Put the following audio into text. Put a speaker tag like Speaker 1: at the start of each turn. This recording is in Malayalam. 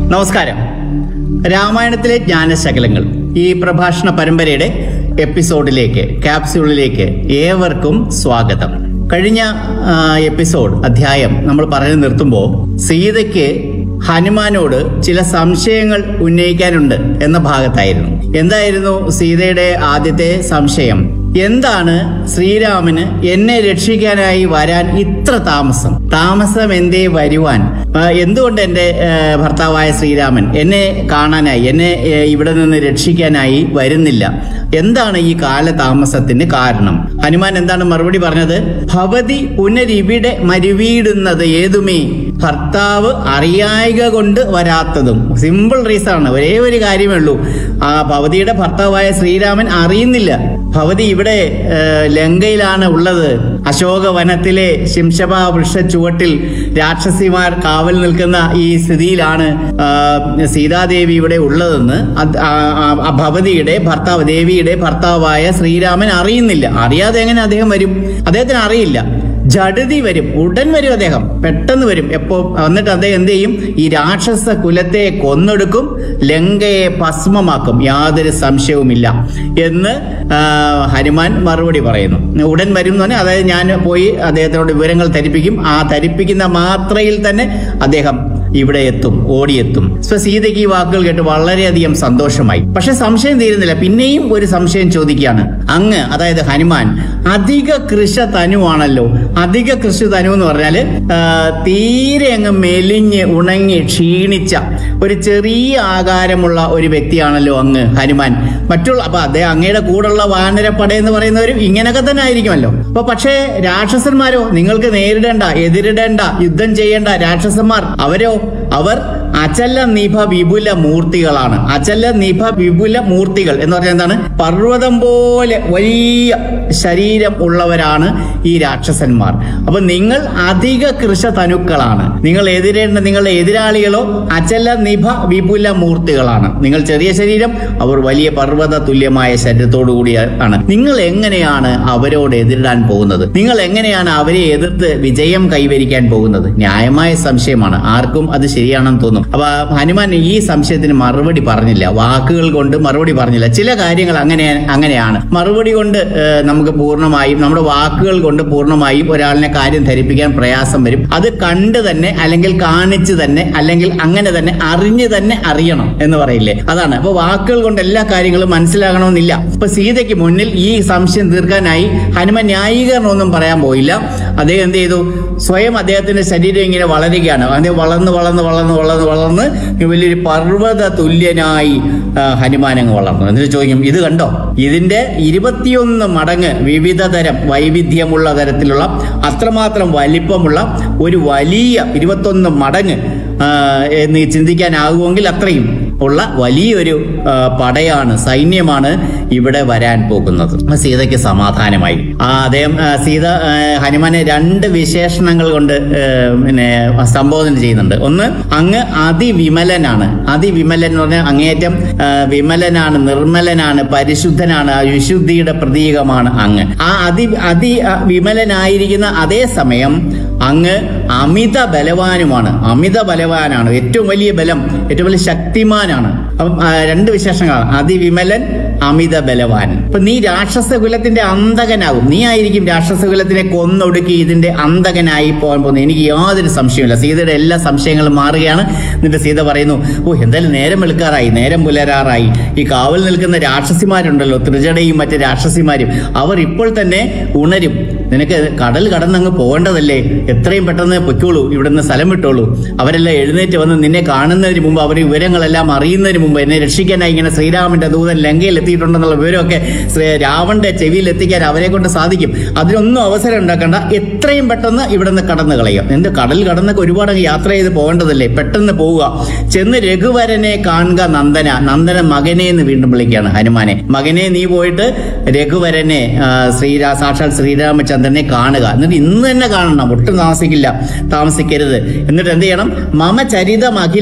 Speaker 1: നമസ്കാരം രാമായണത്തിലെ ജ്ഞാനശകലങ്ങൾ ഈ പ്രഭാഷണ പരമ്പരയുടെ എപ്പിസോഡിലേക്ക് ക്യാപ്സ്യൂളിലേക്ക് ഏവർക്കും സ്വാഗതം കഴിഞ്ഞ ആ, എപ്പിസോഡ് അധ്യായം നമ്മൾ പറഞ്ഞു നിർത്തുമ്പോൾ സീതയ്ക്ക് ഹനുമാനോട് ചില സംശയങ്ങൾ ഉന്നയിക്കാനുണ്ട് എന്ന ഭാഗത്തായിരുന്നു എന്തായിരുന്നു സീതയുടെ ആദ്യത്തെ സംശയം എന്താണ് ശ്രീരാമന് എന്നെ രക്ഷിക്കാനായി വരാൻ ഇത്ര താമസം താമസം എന്തേ വരുവാൻ ആ, എന്തുകൊണ്ട് എൻ്റെ ആ, ഭർത്താവായ ശ്രീരാമൻ എന്നെ കാണാനായി എന്നെ ആ, ഇവിടെ നിന്ന് രക്ഷിക്കാനായി വരുന്നില്ല എന്താണ് ഈ കാലതാമസത്തിന് കാരണം ഹനുമാൻ എന്താണ് മറുപടി പറഞ്ഞത് ഭവതി പുനരിവിടെ മരുവീടുന്നത് ഏതുമേ ഭർത്താവ് അറിയായിക കൊണ്ട് വരാത്തതും സിമ്പിൾ റീസൺ ആണ് ഒരേ ഒരു കാര്യമേ ഉള്ളൂ ആ ഭവതിയുടെ ഭർത്താവായ ശ്രീരാമൻ അറിയുന്നില്ല ഭവതി ഇവിടെ ഏ, ലങ്കയിലാണ് ഉള്ളത് അശോകവനത്തിലെ ശിംശപ വൃക്ഷ ചുവട്ടിൽ രാക്ഷസിമാർ കാവൽ നിൽക്കുന്ന ഈ സ്ഥിതിയിലാണ് ആ, സീതാദേവി ഇവിടെ ഉള്ളതെന്ന് അത് ആ, ആ, ആ ഭവതിയുടെ ഭർത്താവ് ദേവിയുടെ ഭർത്താവായ ശ്രീരാമൻ അറിയുന്നില്ല അറിയാതെ എങ്ങനെ അദ്ദേഹം വരും അദ്ദേഹത്തിന് അറിയില്ല ജഡതി വരും ഉടൻ വരും അദ്ദേഹം പെട്ടെന്ന് വരും എപ്പോ എന്നിട്ട് അദ്ദേഹം എന്ത് ചെയ്യും ഈ രാക്ഷസ കുലത്തെ കൊന്നൊടുക്കും ലങ്കയെ ഭസ്മമാക്കും യാതൊരു സംശയവുമില്ല എന്ന് ആ, ഹനുമാൻ മറുപടി പറയുന്നു ഉടൻ വരും എന്ന് പറഞ്ഞാൽ അതായത് ഞാൻ പോയി അദ്ദേഹത്തിനോട് വിവരങ്ങൾ ധരിപ്പിക്കും ആ ധരിപ്പിക്കുന്ന മാത്രയിൽ തന്നെ അദ്ദേഹം ഇവിടെ എത്തും ഓടിയെത്തും സോ സീതയ്ക്ക് ഈ വാക്കുകൾ കേട്ട് വളരെയധികം സന്തോഷമായി പക്ഷെ സംശയം തീരുന്നില്ല പിന്നെയും ഒരു സംശയം ചോദിക്കുകയാണ് അങ്ങ് അതായത് ഹനുമാൻ അധിക കൃഷ തനുവാണല്ലോ അധിക കൃഷി തനു എന്ന് പറഞ്ഞാല് ആ, തീരെ അങ്ങ് മെലിഞ്ഞ് ഉണങ്ങി ക്ഷീണിച്ച ഒരു ചെറിയ ആകാരമുള്ള ഒരു വ്യക്തിയാണല്ലോ അങ്ങ് ഹനുമാൻ മറ്റുള്ള അപ്പൊ അദ്ദേഹം അങ്ങയുടെ കൂടെയുള്ള വാനരപ്പട എന്ന് പറയുന്നവരും ഇങ്ങനെയൊക്കെ തന്നെ ആയിരിക്കുമല്ലോ അപ്പൊ പക്ഷേ രാക്ഷസന്മാരോ നിങ്ങൾക്ക് നേരിടേണ്ട എതിരിടേണ്ട യുദ്ധം ചെയ്യേണ്ട രാക്ഷസന്മാർ അവരോ അവർ അചല നിഭ വിപുല മൂർത്തികളാണ് അചല നിഭ വിപുല മൂർത്തികൾ എന്ന് പറഞ്ഞാൽ എന്താണ് പർവ്വതം പോലെ വലിയ ശരീരം ഉള്ളവരാണ് ഈ രാക്ഷസന്മാർ അപ്പൊ നിങ്ങൾ അധിക കൃഷ തനുക്കളാണ് നിങ്ങൾ എതിരേണ്ട നിങ്ങളുടെ എതിരാളികളോ അചല നിഭ വിപുല മൂർത്തികളാണ് നിങ്ങൾ ചെറിയ ശരീരം അവർ വലിയ പർവ്വത തുല്യമായ ശരീരത്തോടു കൂടിയാണ് നിങ്ങൾ എങ്ങനെയാണ് അവരോട് എതിരിടാൻ പോകുന്നത് നിങ്ങൾ എങ്ങനെയാണ് അവരെ എതിർത്ത് വിജയം കൈവരിക്കാൻ പോകുന്നത് ന്യായമായ സംശയമാണ് ആർക്കും അത് ശരിയാണെന്ന് തോന്നും അപ്പൊ ഹനുമാൻ ഈ സംശയത്തിന് മറുപടി പറഞ്ഞില്ല വാക്കുകൾ കൊണ്ട് മറുപടി പറഞ്ഞില്ല ചില കാര്യങ്ങൾ അങ്ങനെ അങ്ങനെയാണ് മറുപടി കൊണ്ട് ഏഹ്, നമുക്ക് പൂർണ്ണമായും നമ്മുടെ വാക്കുകൾ കൊണ്ട് പൂർണ്ണമായും ഒരാളിനെ കാര്യം ധരിപ്പിക്കാൻ പ്രയാസം വരും അത് കണ്ട് തന്നെ അല്ലെങ്കിൽ കാണിച്ച് തന്നെ അല്ലെങ്കിൽ അങ്ങനെ തന്നെ അറിഞ്ഞ് തന്നെ അറിയണം എന്ന് പറയില്ലേ അതാണ് അപ്പൊ വാക്കുകൾ കൊണ്ട് എല്ലാ കാര്യങ്ങളും മനസ്സിലാകണമെന്നില്ല ഇപ്പൊ സീതയ്ക്ക് മുന്നിൽ ഈ സംശയം തീർക്കാനായി ഹനുമാൻ ന്യായീകരണമൊന്നും പറയാൻ പോയില്ല അദ്ദേഹം എന്ത് ചെയ്തു സ്വയം അദ്ദേഹത്തിന്റെ ശരീരം ഇങ്ങനെ വളരുകയാണ് അദ്ദേഹം വളർന്ന് വളർന്ന് വളർന്ന് വളർന്ന് വളർന്ന് വലിയൊരു പർവ്വത തുല്യനായി ആ, ഹനുമാൻ അങ്ങ് വളർന്നു എന്നിട്ട് ചോദിക്കും ഇത് കണ്ടോ ഇതിന്റെ ഇരുപത്തിയൊന്ന് മടങ്ങ് വിവിധ തരം വൈവിധ്യമുള്ള തരത്തിലുള്ള അത്രമാത്രം വലിപ്പമുള്ള ഒരു വലിയ ഇരുപത്തൊന്ന് മടങ്ങ് ആ, എന്ന് ചിന്തിക്കാനാകുമെങ്കിൽ അത്രയും ഉള്ള വലിയൊരു ആ, പടയാണ് സൈന്യമാണ് ഇവിടെ വരാൻ പോകുന്നത് സീതയ്ക്ക് സമാധാനമായി ആ അദ്ദേഹം ആ, സീത ആ, ഹനുമാനെ രണ്ട് വിശേഷണങ്ങൾ കൊണ്ട് ആ, പിന്നെ സംബോധന ചെയ്യുന്നുണ്ട് ഒന്ന് അങ്ങ് അതിവിമലനാണ് അതിവിമലൻ എന്ന് പറഞ്ഞാൽ അങ്ങേയറ്റം ആ, വിമലനാണ് നിർമ്മലനാണ് പരിശുദ്ധനാണ് ആ വിശുദ്ധിയുടെ പ്രതീകമാണ് അങ്ങ് ആ അതി അതി ആ, വിമലനായിരിക്കുന്ന അതേ സമയം അങ്ങ് അമിത ബലവാനുമാണ് അമിത ബലവാനാണ് ഏറ്റവും വലിയ ബലം ഏറ്റവും വലിയ ശക്തിമാനാണ് അപ്പം ആ, രണ്ട് വിശേഷങ്ങളാണ് അതിവിമലൻ അമിത ബലവാൻ അപ്പൊ നീ രാക്ഷസ കുലത്തിന്റെ അന്തകനാകും നീ ആയിരിക്കും രാക്ഷസ കുലത്തിനെ കൊന്നൊടുക്കി ഇതിന്റെ അന്തകനായി പോകാൻ പോകുന്നത് എനിക്ക് യാതൊരു സംശയമില്ല സീതയുടെ എല്ലാ സംശയങ്ങളും മാറുകയാണ് എന്നിട്ട് സീത പറയുന്നു ഓ എന്തായാലും നേരം വെളുക്കാറായി നേരം പുലരാറായി ഈ കാവൽ നിൽക്കുന്ന രാക്ഷസിമാരുണ്ടല്ലോ ത്രിജടയും മറ്റ് രാക്ഷസിമാരും അവർ ഇപ്പോൾ തന്നെ ഉണരും നിനക്ക് കടൽ കടന്നങ്ങ് പോകേണ്ടതല്ലേ എത്രയും പെട്ടെന്ന് പൊയ്ക്കോളൂ ഇവിടുന്ന് സ്ഥലം വിട്ടോളൂ അവരെല്ലാം എഴുന്നേറ്റ് വന്ന് നിന്നെ കാണുന്നതിന് മുമ്പ് അവർ വിവരങ്ങളെല്ലാം അറിയുന്നതിന് മുമ്പ് എന്നെ രക്ഷിക്കാനായി ഇങ്ങനെ ശ്രീരാമന്റെ ദൂതൻ ലങ്കയിൽ എത്തിയിട്ടുണ്ടെന്നുള്ള വിവരമൊക്കെ ശ്രീ രാവണന്റെ ചെവിയിൽ എത്തിക്കാൻ അവരെ കൊണ്ട് സാധിക്കും അതിനൊന്നും അവസരം ഉണ്ടാക്കണ്ട എത്രയും പെട്ടെന്ന് ഇവിടുന്ന് കടന്നു കളയുക എന്ത് കടൽ കടന്നൊക്കെ ഒരുപാട് അങ്ങ് യാത്ര ചെയ്ത് പോകേണ്ടതല്ലേ പെട്ടെന്ന് പോവുക ചെന്ന് രഘുവരനെ കാണുക നന്ദന നന്ദന മകനെ എന്ന് വീണ്ടും വിളിക്കുകയാണ് ഹനുമാനെ മകനെ നീ പോയിട്ട് രഘുവരനെ ആ, ശ്രീരാ സാക്ഷാൽ ശ്രീരാമചന്ദ്രനെ കാണുക എന്നിട്ട് ഇന്ന് തന്നെ കാണണം ഒട്ടും താമസിക്കില്ല താമസിക്കരുത് എന്നിട്ട് എന്ത് ചെയ്യണം മമ ചരിതം അഖില